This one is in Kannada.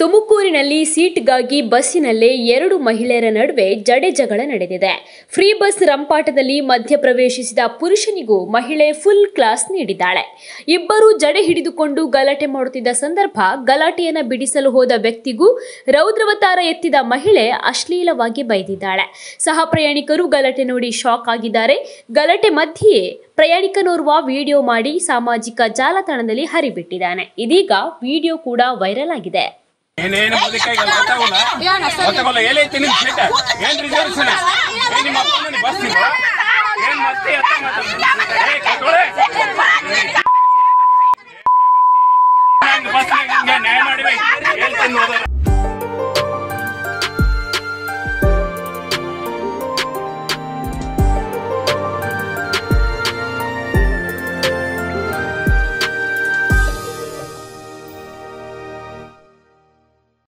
ತುಮಕೂರಿನಲ್ಲಿ ಸೀಟ್ಗಾಗಿ ಬಸ್ಸಿನಲ್ಲೇ ಎರಡು ಮಹಿಳೆಯರ ನಡುವೆ ಜಡೆ ಜಗಳ ನಡೆದಿದೆ ಫ್ರೀ ಬಸ್ ರಂಪಾಟದಲ್ಲಿ ಮಧ್ಯಪ್ರವೇಶಿಸಿದ ಪುರುಷನಿಗೂ ಮಹಿಳೆ ಫುಲ್ ಕ್ಲಾಸ್ ನೀಡಿದ್ದಾಳೆ ಇಬ್ಬರು ಜಡೆ ಹಿಡಿದುಕೊಂಡು ಗಲಾಟೆ ಮಾಡುತ್ತಿದ್ದ ಸಂದರ್ಭ ಗಲಾಟೆಯನ್ನ ಬಿಡಿಸಲು ಹೋದ ವ್ಯಕ್ತಿಗೂ ರೌದ್ರವತಾರ ಎತ್ತಿದ ಮಹಿಳೆ ಅಶ್ಲೀಲವಾಗಿ ಬೈದಿದ್ದಾಳೆ ಸಹ ಪ್ರಯಾಣಿಕರು ಗಲಾಟೆ ನೋಡಿ ಶಾಕ್ ಆಗಿದ್ದಾರೆ ಗಲಾಟೆ ಮಧ್ಯೆಯೇ ಪ್ರಯಾಣಿಕನೋರ್ವ ವಿಡಿಯೋ ಮಾಡಿ ಸಾಮಾಜಿಕ ಜಾಲತಾಣದಲ್ಲಿ ಹರಿಬಿಟ್ಟಿದ್ದಾನೆ ಇದೀಗ ವಿಡಿಯೋ ಕೂಡ ವೈರಲ್ ಆಗಿದೆ ಏನೇನು ಮುದಕಾಯಿಗೆ ಗೊತ್ತಾಗಲ್ಲ ಗೊತ್ತಾಗಲ್ಲ ಎಲ್ಲೈತಿ ನಿಮ್ ಸೀಟ ಏನ್ ರಿಸರ್ವೇಶನ್ ಏನ್ ನಿಮ್ಮ ಅಪ್ಪನ ಬಸ್ ಇಲ್ಲ ಏನ್ ಮತ್ತೆ ಎತ್ತ ಮಾತಾಡ್ತೀರಿ? ಏ, ಕಟ್ಕೊಳೆ. ಹಂಗ್ ಬಸ್ ಹಿಂಗೆ ನ್ಯಾಯ ಮಾಡಿವೆ ಹೇಳ್ತಾ